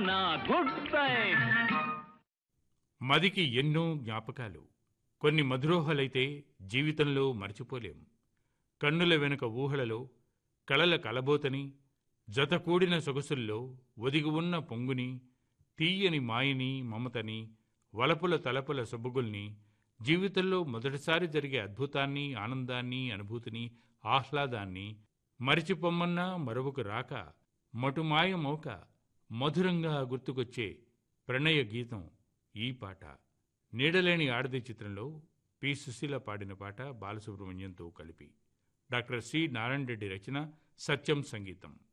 నా good bye మదికి ఎన్నో జ్ఞాపకాలు కొన్ని మధురోహలైతే జీవితంలో మరచిపోలేం కన్నుల వెనుక ఊహలలో కలల కలబోతని జతకూడిన సొగసుల్లో ఒదిగి ఉన్న పొంగుని తీయని మాయని మమతని వలపుల తలపుల సొబగుల్ని జీవితంలో మొదటిసారి జరిగే అద్భుతాన్ని ఆనందాన్ని అనుభూతిని ఆహ్లాదాన్ని మరిచిపొమ్మన్నా మరువకు రాక మటుమాయ మౌక మధురంగా గుర్తుకొచ్చే ప్రణయ గీతం ఈ పాట నీడలేని ఆడది చిత్రంలో పి సుశీల పాడిన పాట బాలసుబ్రహ్మణ్యంతో కలిపి డాక్టర్ సి నారాయణ రెడ్డి రచన సత్యం సంగీతం